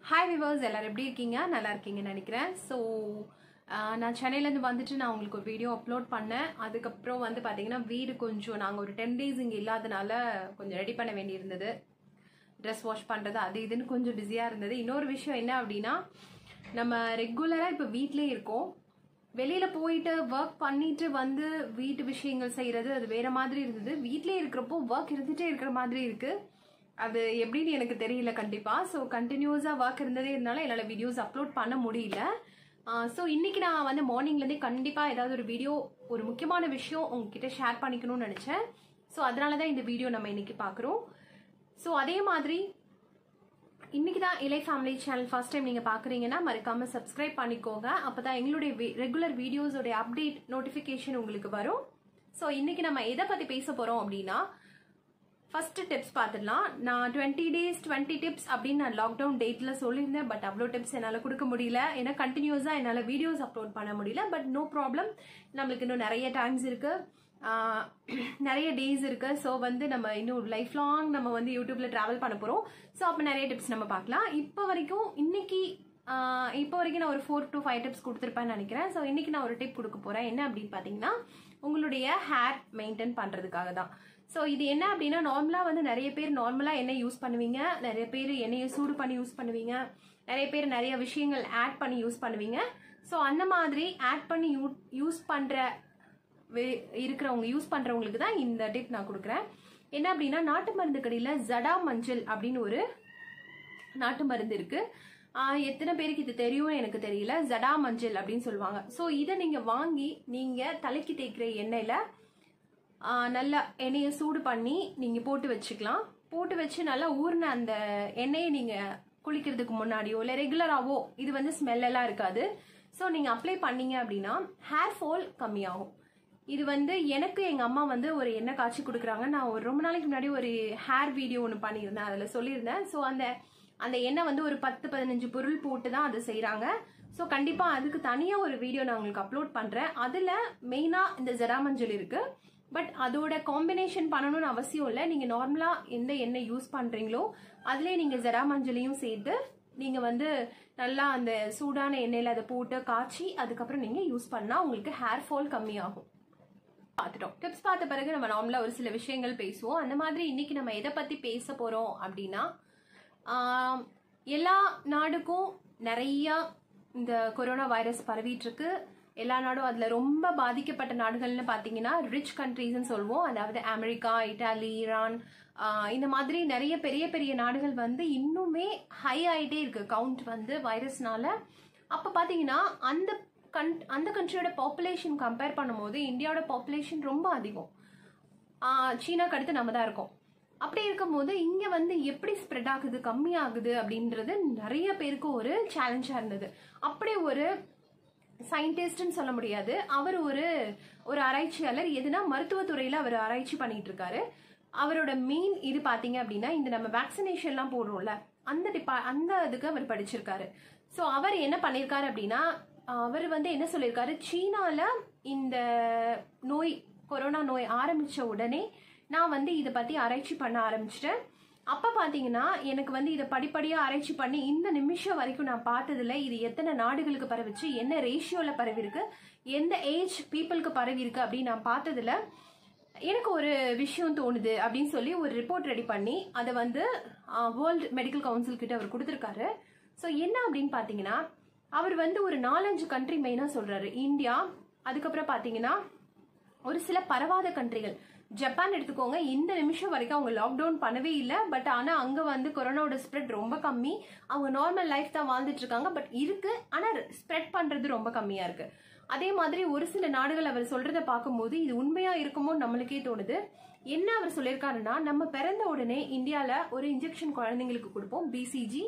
hi viewers எல்லாரும் எப்படி இருக்கீங்க நல்லா இருக்கீங்கன்னு நினைக்கிறேன் ஸோ நான் சென்னையிலேருந்து வந்துட்டு நான் உங்களுக்கு ஒரு வீடியோ அப்லோட் பண்ணேன் அதுக்கப்புறம் வந்து பார்த்தீங்கன்னா வீடு கொஞ்சம் நாங்கள் ஒரு டென் டேஸ் இங்கே இல்லாதனால கொஞ்சம் ரெடி பண்ண வேண்டியிருந்தது ட்ரெஸ் வாஷ் பண்ணுறது அது இதுன்னு கொஞ்சம் பிஸியாக இருந்தது இன்னொரு விஷயம் என்ன அப்படின்னா நம்ம ரெகுலராக இப்போ வீட்டிலே இருக்கோம் வெளியில் போயிட்டு ஒர்க் பண்ணிட்டு வந்து வீட்டு விஷயங்கள் செய்கிறது அது வேற மாதிரி இருந்தது வீட்டிலே இருக்கிறப்போ ஒர்க் இருந்துகிட்டே இருக்கிற மாதிரி இருக்குது அது எப்படின்னு எனக்கு தெரியல கண்டிப்பாக ஸோ கண்டினியூஸாக ஒர்க் இருந்ததே இருந்தாலும் என்னால் வீடியோஸ் அப்லோட் பண்ண முடியல ஸோ இன்னைக்கு நான் வந்து மார்னிங்லேருந்தே கண்டிப்பாக ஏதாவது ஒரு வீடியோ ஒரு முக்கியமான விஷயம் உங்ககிட்ட ஷேர் பண்ணிக்கணும்னு நினச்சேன் ஸோ அதனால தான் இந்த வீடியோ நம்ம இன்னைக்கு பார்க்குறோம் ஸோ அதே மாதிரி இன்னைக்கு தான் இலை ஃபேமிலி சேனல் ஃபர்ஸ்ட் டைம் நீங்கள் பார்க்குறீங்கன்னா மறக்காம சப்ஸ்கிரைப் பண்ணிக்கோங்க அப்போ தான் எங்களுடைய ரெகுலர் வீடியோஸோடைய அப்டேட் நோட்டிஃபிகேஷன் உங்களுக்கு வரும் ஸோ இன்னைக்கு நம்ம எதை பற்றி பேச போகிறோம் அப்படின்னா ஃபர்ஸ்ட் டிப்ஸ் பார்த்துடலாம் நான் டுவெண்ட்டி டேஸ் டுவெண்ட்டி டிப்ஸ் அப்படின்னு நான் லாக்டவுன் டேட்டில் சொல்லியிருந்தேன் பட் அவ்வளோ டிப்ஸ் என்னால் கொடுக்க முடியல ஏன்னா கண்டினியூஸாக என்னால் வீடியோஸ் அப்லோட் பண்ண முடியல பட் நோ ப்ராப்ளம் நம்மளுக்கு இன்னும் நிறைய டைம்ஸ் இருக்குது நிறைய டேஸ் இருக்கு ஸோ வந்து நம்ம இன்னும் லைஃப் லாங் நம்ம வந்து யூடியூப்ல டிராவல் பண்ண போறோம் ஸோ அப்போ நிறைய டிப்ஸ் நம்ம பார்க்கலாம் இப்போ வரைக்கும் இன்னைக்கு இப்போ வரைக்கும் நான் ஒரு ஃபோர் டு ஃபைவ் டிப்ஸ் கொடுத்துருப்பேன்னு நினைக்கிறேன் ஸோ இன்னைக்கு நான் ஒரு டிப் கொடுக்க போறேன் என்ன அப்படின்னு பார்த்தீங்கன்னா உங்களுடைய ஹேர் மெயின்டைன் பண்றதுக்காக தான் ஸோ இது என்ன அப்படின்னா நார்மலாக வந்து நிறைய பேர் நார்மலாக எண்ணெய் யூஸ் பண்ணுவீங்க நிறைய பேர் எண்ணெயை சூடு பண்ணி யூஸ் பண்ணுவீங்க நிறைய பேர் நிறைய விஷயங்கள் ஆட் பண்ணி யூஸ் பண்ணுவீங்க ஸோ அந்த மாதிரி ஆட் பண்ணி யூ யூஸ் பண்ணுற இருக்கிறவங்க யூஸ் பண்றவங்களுக்கு தான் இந்த டிப் நான் கொடுக்குறேன் என்ன அப்படின்னா நாட்டு மருந்து கடையில் ஜடா மஞ்சள் அப்படின்னு ஒரு நாட்டு மருந்து இருக்கு எத்தனை பேருக்கு இது தெரியும் எனக்கு தெரியல ஜடா மஞ்சள் அப்படின்னு சொல்லுவாங்க ஸோ இதை நீங்க வாங்கி நீங்க தலைக்கு தேய்க்கிற எண்ணெயில நல்லா எண்ணெயை சூடு பண்ணி நீங்க போட்டு வச்சுக்கலாம் போட்டு வச்சு நல்லா ஊறின அந்த எண்ணெயை நீங்க குளிக்கிறதுக்கு முன்னாடியோ இல்லை ரெகுலராகவோ இது வந்து ஸ்மெல் எல்லாம் இருக்காது ஸோ நீங்க அப்ளை பண்ணீங்க அப்படின்னா ஹேர் ஃபால் கம்மியாகும் இது வந்து எனக்கு எங்க அம்மா வந்து ஒரு எண்ணெய் காய்ச்சி கொடுக்குறாங்க நான் ஒரு ரொம்ப நாளைக்கு முன்னாடி ஒரு ஹேர் வீடியோ ஒன்று பண்ணியிருந்தேன் அதில் சொல்லியிருந்தேன் ஸோ அந்த அந்த எண்ணெய் வந்து ஒரு பத்து பதினஞ்சு பொருள் போட்டு தான் அதை செய்கிறாங்க ஸோ கண்டிப்பாக அதுக்கு தனியாக ஒரு வீடியோ நான் உங்களுக்கு அப்லோட் பண்ணுறேன் அதில் மெயினாக இந்த ஜெராமஞ்சள் இருக்குது பட் அதோட காம்பினேஷன் பண்ணணும்னு அவசியம் இல்லை நீங்கள் நார்மலாக எந்த எண்ணெய் யூஸ் பண்ணுறீங்களோ அதுலேயே நீங்கள் ஜெராமஞ்சளையும் சேர்த்து நீங்கள் வந்து நல்லா அந்த சூடான எண்ணெயில் அதை போட்டு காய்ச்சி அதுக்கப்புறம் நீங்கள் யூஸ் பண்ணால் உங்களுக்கு ஹேர் ஃபால் கம்மியாகும் பார்த்துட்டோம் டிப்ஸ் பார்த்த பிறகு நம்ம நார்மலா ஒரு சில விஷயங்கள் பேசுவோம் அந்த மாதிரி இன்னைக்கு நம்ம எதை பத்தி பேச போறோம் அப்படின்னா எல்லா நாடுக்கும் நிறைய இந்த கொரோனா வைரஸ் பரவிட்டு இருக்கு எல்லா நாடும் அதுல ரொம்ப பாதிக்கப்பட்ட நாடுகள்னு பாத்தீங்கன்னா ரிச் கண்ட்ரீஸ்ன்னு சொல்லுவோம் அதாவது அமெரிக்கா இட்டாலி ஈரான் இந்த மாதிரி நிறைய பெரிய பெரிய நாடுகள் வந்து இன்னுமே ஹை ஆயிட்டே இருக்கு கவுண்ட் வந்து வைரஸ்னால அப்ப பாத்தீங்கன்னா அந்த கன் அந்த கண்ட்ரியோட பாப்புலேஷன் கம்பேர் பண்ணும்போது இந்தியாவோட பாப்புலேஷன் ரொம்ப அதிகம் சீனாக்கு அடுத்து நம்ம தான் இருக்கோம் அப்படி இருக்கும்போது இங்கே வந்து எப்படி ஸ்ப்ரெட் ஆகுது கம்மி ஆகுது அப்படின்றது நிறைய பேருக்கு ஒரு சேலஞ்சாக இருந்தது அப்படி ஒரு சயின்டிஸ்ட்னு சொல்ல முடியாது அவர் ஒரு ஒரு ஆராய்ச்சியாளர் எதுனா மருத்துவத்துறையில் அவர் ஆராய்ச்சி பண்ணிட்டு இருக்காரு அவரோட மெயின் இது பார்த்தீங்க அப்படின்னா இந்த நம்ம வேக்சினேஷன்லாம் போடுறோம்ல அந்த டிபா அந்த இதுக்கு அவர் படிச்சிருக்காரு ஸோ அவர் என்ன பண்ணியிருக்காரு அப்படின்னா அவர் வந்து என்ன சொல்லியிருக்காரு சீனால இந்த நோய் கொரோனா நோய் ஆரம்பிச்ச உடனே நான் வந்து இதை பத்தி ஆராய்ச்சி பண்ண ஆரம்பிச்சிட்டேன் அப்ப பாத்தீங்கன்னா எனக்கு வந்து இதை படிப்படியா ஆராய்ச்சி பண்ணி இந்த நிமிஷம் வரைக்கும் நான் பார்த்ததுல இது எத்தனை நாடுகளுக்கு பரவிச்சு என்ன ரேஷியோல பரவி இருக்கு எந்த ஏஜ் பீப்புளுக்கு பரவி இருக்கு அப்படின்னு நான் பார்த்ததுல எனக்கு ஒரு விஷயம் தோணுது அப்படின்னு சொல்லி ஒரு ரிப்போர்ட் ரெடி பண்ணி அதை வந்து வேர்ல்டு மெடிக்கல் கவுன்சில் கிட்ட அவர் கொடுத்துருக்காரு ஸோ என்ன அப்படின்னு பார்த்தீங்கன்னா அவர் வந்து ஒரு நாலஞ்சு கண்ட்ரி மெயினாக சொல்றாரு இந்தியா அதுக்கப்புறம் பார்த்தீங்கன்னா ஒரு சில பரவாத கண்ட்ரிகள் ஜப்பான் எடுத்துக்கோங்க இந்த நிமிஷம் வரைக்கும் அவங்க லாக்டவுன் பண்ணவே இல்லை பட் ஆனால் அங்கே வந்து கொரோனாவோட ஸ்ப்ரெட் ரொம்ப கம்மி அவங்க நார்மல் லைஃப் தான் வாழ்ந்துட்டு இருக்காங்க பட் இருக்கு ஆனால் ஸ்ப்ரெட் பண்ணுறது ரொம்ப கம்மியாக இருக்கு அதே மாதிரி ஒரு சில நாடுகள் அவர் சொல்றத பார்க்கும்போது இது உண்மையா இருக்குமோ நம்மளுக்கே தோணுது என்ன அவர் சொல்லியிருக்காருன்னா நம்ம பிறந்த உடனே இந்தியாவில் ஒரு இன்ஜெக்ஷன் குழந்தைங்களுக்கு கொடுப்போம் பிசிஜி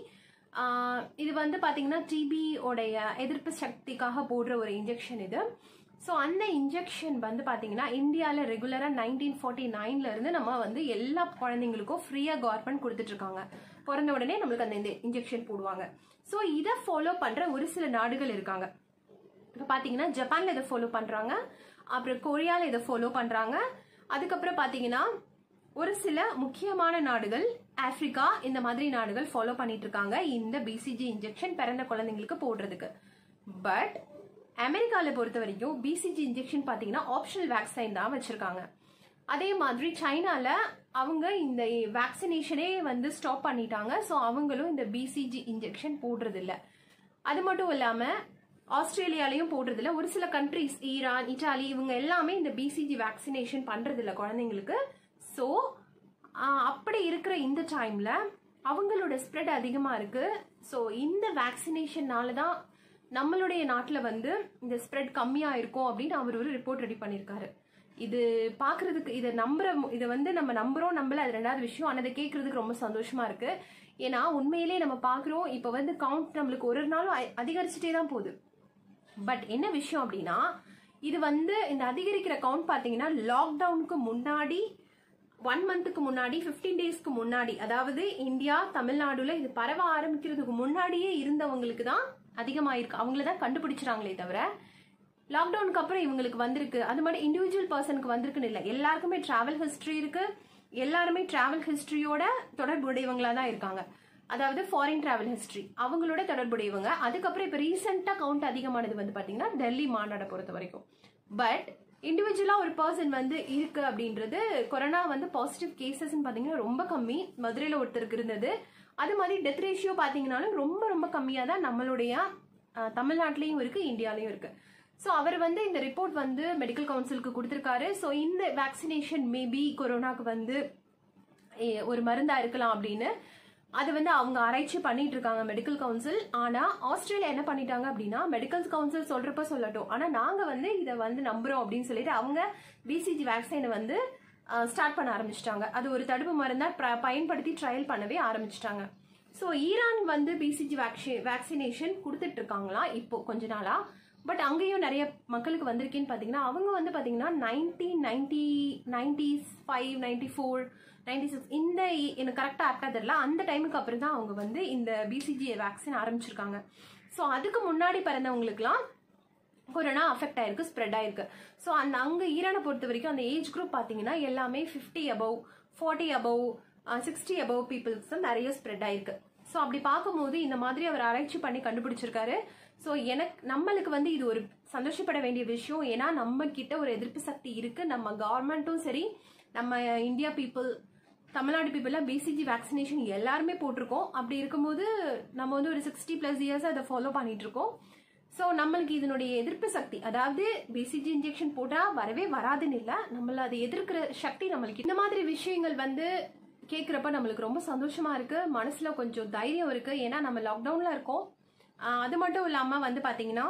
இது வந்து பார்த்தீங்கன்னா டிபி உடைய எதிர்ப்பு சக்திக்காக போடுற ஒரு இன்ஜெக்ஷன் இது ஸோ அந்த இன்ஜெக்ஷன் வந்து பார்த்தீங்கன்னா இந்தியாவில் ரெகுலராக நைன்டீன் ஃபார்ட்டி நைன்ல இருந்து நம்ம வந்து எல்லா குழந்தைங்களுக்கும் ஃப்ரீயாக கவர்மெண்ட் கொடுத்துட்டு இருக்காங்க பிறந்த உடனே நம்மளுக்கு அந்த இன்ஜெக்ஷன் போடுவாங்க ஸோ இதை ஃபாலோ பண்ணுற ஒரு சில நாடுகள் இருக்காங்க இப்போ பார்த்தீங்கன்னா ஜப்பானில் இதை ஃபாலோ பண்ணுறாங்க அப்புறம் கொரியாவில் இதை ஃபாலோ பண்ணுறாங்க அதுக்கப்புறம் பார்த்தீங்கன்னா ஒரு சில முக்கியமான நாடுகள் ஆப்பிரிக்கா இந்த மாதிரி நாடுகள் ஃபாலோ பண்ணிட்டு இருக்காங்க இந்த பிசிஜி இன்ஜெக்ஷன் பிறந்த குழந்தைங்களுக்கு போடுறதுக்கு பட் அமெரிக்கால பொறுத்த வரைக்கும் பிசிஜி இன்ஜெக்ஷன் பார்த்தீங்கன்னா ஆப்ஷனல் வேக்சின் தான் வச்சிருக்காங்க அதே மாதிரி சைனால அவங்க இந்த வேக்சினேஷனே வந்து ஸ்டாப் பண்ணிட்டாங்க ஸோ அவங்களும் இந்த பிசிஜி இன்ஜெக்ஷன் போடுறது இல்ல அது மட்டும் இல்லாம ஆஸ்திரேலியாலையும் போடுறது இல்ல ஒரு சில கண்ட்ரீஸ் ஈரான் இட்டாலி இவங்க எல்லாமே இந்த பிசிஜி வேக்சினேஷன் பண்றது இல்ல குழந்தைங்களுக்கு ஸோ அப்படி இருக்கிற இந்த டைம்ல அவங்களோட ஸ்ப்ரெட் அதிகமா இருக்கு ஸோ இந்த வேக்சினேஷன்னால தான் நம்மளுடைய நாட்டில் வந்து இந்த ஸ்ப்ரெட் கம்மியா இருக்கும் அப்படின்னு அவர் ஒரு ரிப்போர்ட் ரெடி பண்ணியிருக்காரு இது பார்க்கிறதுக்கு இதை நம்புற இதை வந்து நம்ம நம்புறோம் நம்பல அது ரெண்டாவது விஷயம் ஆனால் அதை கேட்கறதுக்கு ரொம்ப சந்தோஷமா இருக்கு ஏன்னா உண்மையிலே நம்ம பார்க்குறோம் இப்போ வந்து கவுண்ட் நம்மளுக்கு ஒரு ஒரு நாளும் அ- அதிகரிச்சுட்டே தான் போகுது பட் என்ன விஷயம் அப்படின்னா இது வந்து இந்த அதிகரிக்கிற கவுண்ட் பார்த்தீங்கன்னா லாக்டவுனுக்கு முன்னாடி ஒன் மந்த்துக்கு முன்னாடி 15 டேஸ்க்கு முன்னாடி அதாவது இந்தியா தமிழ்நாடுல இது பரவ ஆரம்பிக்கிறதுக்கு முன்னாடியே இருந்தவங்களுக்கு தான் அதிகமாயிருக்கு அவங்கள தான் கண்டுபிடிச்சிட்டாங்களே தவிர லாக்டவுனுக்கு அப்புறம் இவங்களுக்கு வந்திருக்கு அது மாதிரி இண்டிவிஜுவல் பர்சனுக்கு வந்திருக்குன்னு இல்லை எல்லாருக்குமே டிராவல் ஹிஸ்டரி இருக்கு எல்லாருமே டிராவல் ஹிஸ்டரியோட தொடர்புடையவங்களா தான் இருக்காங்க அதாவது ஃபாரின் டிராவல் ஹிஸ்டரி அவங்களோட தொடர்புடையவங்க அதுக்கப்புறம் இப்போ ரீசெண்டாக கவுண்ட் அதிகமானது வந்து பார்த்தீங்கன்னா டெல்லி மாநாடை பொறுத்த வரைக்கும் பட் இண்டிவிஜுவலாக ஒரு பர்சன் வந்து இருக்கு அப்படின்றது கொரோனா வந்து பாசிட்டிவ் கேசஸ்ன்னு பார்த்தீங்கன்னா ரொம்ப கம்மி மதுரையில் ஒருத்தருக்கு இருந்தது அது மாதிரி டெத் ரேஷியோ பார்த்தீங்கன்னாலும் ரொம்ப ரொம்ப கம்மியாக தான் நம்மளுடைய அஹ், தமிழ்நாட்டிலையும் இருக்கு இந்தியாலையும் இருக்கு ஸோ அவர் வந்து இந்த ரிப்போர்ட் வந்து மெடிக்கல் கவுன்சிலுக்கு கொடுத்துருக்காரு ஸோ இந்த வேக்சினேஷன் மேபி கொரோனாக்கு வந்து ஏ- ஒரு மருந்தா இருக்கலாம் அப்படின்னு அது வந்து அவங்க ஆராய்ச்சி பண்ணிட்டு இருக்காங்க மெடிக்கல் கவுன்சில் ஆனா ஆஸ்திரேலியா என்ன பண்ணிட்டாங்க அப்படின்னா மெடிக்கல் கவுன்சில் சொல்றப்ப சொல்லட்டும் ஆனா நாங்க வந்து இதை வந்து நம்புறோம் அப்படின்னு சொல்லிட்டு அவங்க பிசிஜி வேக்சினை வந்து ஸ்டார்ட் பண்ண ஆரம்பிச்சிட்டாங்க அது ஒரு தடுப்பு மருந்தா ப- பயன்படுத்தி ட்ரையல் பண்ணவே ஆரம்பிச்சிட்டாங்க ஸோ ஈரான் வந்து பிசிஜி வேக்சினேஷன் கொடுத்துட்டு இருக்காங்களா இப்போ கொஞ்ச நாளா பட் அங்கேயும் நிறைய மக்களுக்கு வந்திருக்கேன்னு பார்த்தீங்கன்னா அவங்க வந்து பார்த்தீங்கன்னா nineteen ninety ninety five ninety four ninety six இந்த இ- எனக்கு கரெக்டாக ஆக்டாக தெரியல அந்த டைமுக்கு அப்புறம் தான் அவங்க வந்து இந்த பிசிஜி வேக்சின் ஆரம்பிச்சிருக்காங்க ஸோ அதுக்கு முன்னாடி பிறந்தவங்களுக்குலாம் கொரோனா அஃபெக்ட் ஆயிருக்கு ஸ்ப்ரெட் ஆயிருக்கு ஸோ அந்த அங்கே ஈரானை பொறுத்த வரைக்கும் அந்த ஏஜ் குரூப் பார்த்தீங்கன்னா எல்லாமே fifty above forty above sixty above peoples தான் நிறைய ஸ்ப்ரெட் ஆயிருக்கு ஸோ அப்படி பார்க்கும்போது இந்த மாதிரி அவர் ஆராய்ச்சி பண்ணி கண்டுபிடிச்சிருக்காரு ஸோ எனக்கு நம்மளுக்கு வந்து இது ஒரு சந்தோஷப்பட வேண்டிய விஷயம் ஏன்னா நம்ம கிட்ட ஒரு எதிர்ப்பு சக்தி இருக்கு நம்ம கவர்மெண்ட்டும் சரி நம்ம இந்தியா பீப்புள் தமிழ்நாடு பீப்புளாக பிசிஜி வேக்சினேஷன் எல்லாருமே போட்டிருக்கோம் அப்படி இருக்கும்போது நம்ம வந்து ஒரு சிக்ஸ்டி ப்ளஸ் இயர்ஸ் அதை ஃபாலோ பண்ணிட்டு இருக்கோம் ஸோ நம்மளுக்கு இதனுடைய எதிர்ப்பு சக்தி அதாவது பிசிஜி இன்ஜெக்ஷன் போட்டால் வரவே வராதுன்னு இல்லை நம்மள அதை எதிர்க்கிற சக்தி நம்மளுக்கு இந்த மாதிரி விஷயங்கள் வந்து கேட்குறப்ப நம்மளுக்கு ரொம்ப சந்தோஷமா இருக்கு மனசுல கொஞ்சம் தைரியம் இருக்கு ஏன்னா நம்ம லாக்டவுன்ல இருக்கோம் ஆஹ் அது மட்டும் இல்லாம வந்து பாத்தீங்கன்னா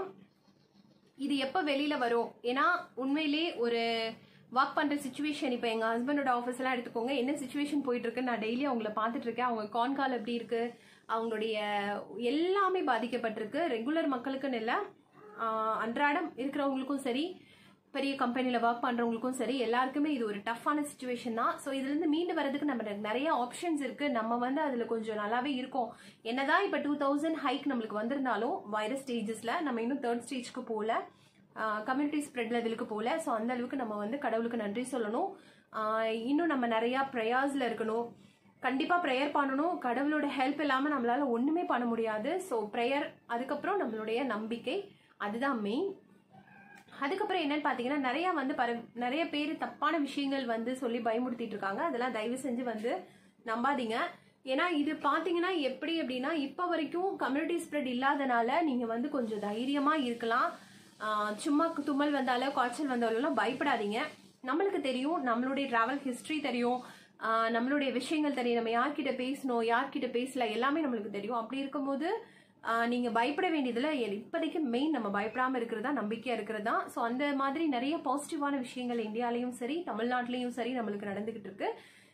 இது எப்போ வெளியில வரும் ஏன்னா உண்மையிலே ஒரு ஒர்க் பண்ற சுச்சுவேஷன் இப்போ எங்க ஹஸ்பண்டோட ஆஃபீஸ் எல்லாம் எடுத்துக்கோங்க என்ன சுச்சுவேஷன் போயிட்டு இருக்கு நான் டெய்லி அவங்கள பார்த்துட்டு இருக்கேன் அவங்க கான்கால் எப்படி இருக்கு அவங்களுடைய எல்லாமே பாதிக்கப்பட்டிருக்கு ரெகுலர் மக்களுக்குன்னு இல்லை ஆஹ் அன்றாடம் இருக்கிறவங்களுக்கும் சரி பெரிய கம்பெனியில் ஒர்க் பண்ணுறவங்களுக்கும் சரி எல்லாருக்குமே இது ஒரு டஃப்பான சுச்சுவேஷன் தான் ஸோ இதுலேருந்து மீண்டு வரதுக்கு நம்ம நிறைய ஆப்ஷன்ஸ் இருக்குது நம்ம வந்து அதில் கொஞ்சம் நல்லாவே இருக்கோம் என்னதான் இப்போ டூ தௌசண்ட் ஹைக் நம்மளுக்கு வந்திருந்தாலும் வைரஸ் ஸ்டேஜஸில் நம்ம இன்னும் தேர்ட் ஸ்டேஜ்க்கு போகல கம்யூனிட்டி ஸ்ப்ரெட் லெவலுக்கு போகல ஸோ அந்த அளவுக்கு நம்ம வந்து கடவுளுக்கு நன்றி சொல்லணும் ஆஹ் இன்னும் நம்ம நிறையா ப்ரேயர்ஸில் இருக்கணும் கண்டிப்பாக ப்ரேயர் பண்ணணும் கடவுளோட ஹெல்ப் இல்லாமல் நம்மளால ஒன்றுமே பண்ண முடியாது ஸோ ப்ரேயர் அதுக்கப்புறம் நம்மளுடைய நம்பிக்கை அதுதான் மெயின் அதுக்கப்புறம் என்னன்னு பார்த்தீங்கன்னா நிறைய வந்து பர நிறைய பேர் தப்பான விஷயங்கள் வந்து சொல்லி பயமுறுத்திட்டு இருக்காங்க அதெல்லாம் தயவு செஞ்சு வந்து நம்பாதீங்க ஏன்னா இது பார்த்தீங்கன்னா எப்படி அப்படின்னா இப்போ வரைக்கும் கம்யூனிட்டி ஸ்ப்ரெட் இல்லாதனால நீங்கள் வந்து கொஞ்சம் தைரியமாக இருக்கலாம் ஆஹ் சும்மா தும்மல் வந்தாலோ காய்ச்சல் வந்தாலும் பயப்படாதீங்க நம்மளுக்கு தெரியும் நம்மளுடைய டிராவல் ஹிஸ்ட்ரி தெரியும் ஆஹ் நம்மளுடைய விஷயங்கள் தெரியும் நம்ம யார்கிட்ட பேசணும் யார்கிட்ட பேசல எல்லாமே நம்மளுக்கு தெரியும் அப்படி இருக்கும்போது ஆஹ் நீங்க பயப்பட வேண்டியதுல எ- இப்போதைக்கு மெயின் நம்ம பயப்படாம இருக்கிறதா நம்பிக்கையா இருக்கிறதா ஸோ அந்த மாதிரி நிறைய பாசிட்டிவான விஷயங்கள் இந்தியாலையும் சரி தமிழ்நாட்டிலையும் சரி நம்மளுக்கு நடந்துகிட்டு இருக்கு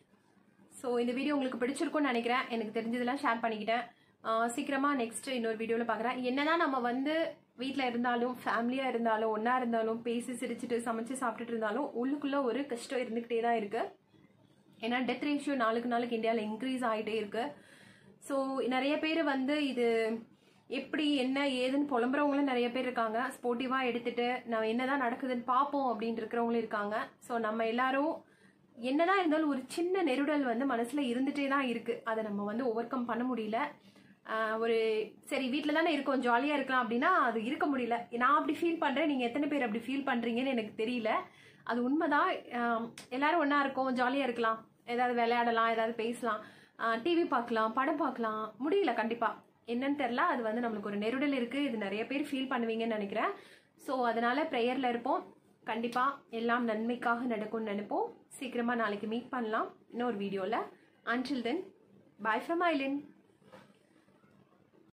ஸோ இந்த வீடியோ உங்களுக்கு பிடிச்சிருக்கும்னு நினைக்கிறேன் எனக்கு தெரிஞ்சதெல்லாம் ஷேர் பண்ணிக்கிட்டேன் ஆஹ் சீக்கிரமா நெக்ஸ்ட் இன்னொரு வீடியோவில் பார்க்குறேன் என்னதான் நம்ம வந்து வீட்டில் இருந்தாலும் ஃபேமிலியாக இருந்தாலும் ஒன்றா இருந்தாலும் பேசி சிரிச்சிட்டு சமைச்சு சாப்பிட்டுட்டு இருந்தாலும் உள்ளுக்குள்ள ஒரு கஷ்டம் இருந்துக்கிட்டே தான் இருக்கு ஏன்னா டெத் ரேஷியோ நாளுக்கு நாளுக்கு இந்தியாவில் இன்க்ரீஸ் ஆகிட்டே இருக்கு ஸோ நிறைய பேர் வந்து இது எப்படி என்ன ஏதுன்னு புலம்புறவங்களும் நிறைய பேர் இருக்காங்க ஸ்போர்ட்டிவாக எடுத்துட்டு நம்ம என்னதான் நடக்குதுன்னு பார்ப்போம் அப்படின்னு இருக்கிறவங்களும் இருக்காங்க ஸோ நம்ம எல்லாரும் என்னதான் இருந்தாலும் ஒரு சின்ன நெருடல் வந்து மனசில் இருந்துகிட்டே தான் இருக்குது அதை நம்ம வந்து ஓவர் கம் பண்ண முடியல ஆஹ் ஒரு சரி வீட்டில் தானே இருக்கோம் ஜாலியாக இருக்கலாம் அப்படின்னா அது இருக்க முடியல நான் அப்படி ஃபீல் பண்ணுறேன் நீங்கள் எத்தனை பேர் அப்படி ஃபீல் பண்ணுறீங்கன்னு எனக்கு தெரியல அது உண்மைதான் ஆஹ் எல்லாரும் ஒன்றா இருக்கோம் ஜாலியாக இருக்கலாம் ஏதாவது விளையாடலாம் ஏதாவது பேசலாம் டிவி பார்க்கலாம் படம் பார்க்கலாம் முடியல கண்டிப்பாக என்னன்னு தெரில அது வந்து நம்மளுக்கு ஒரு நெருடல் இருக்குது இது நிறைய பேர் ஃபீல் பண்ணுவீங்கன்னு நினைக்கிறேன் ஸோ அதனால் ப்ரேயரில் இருப்போம் கண்டிப்பாக எல்லாம் நன்மைக்காக நடக்கும்னு நினைப்போம் சீக்கிரமாக நாளைக்கு மீட் பண்ணலாம் இன்னொரு வீடியோவில் அன்டில் தென் பாய் ஃப்ரம் ஐலின்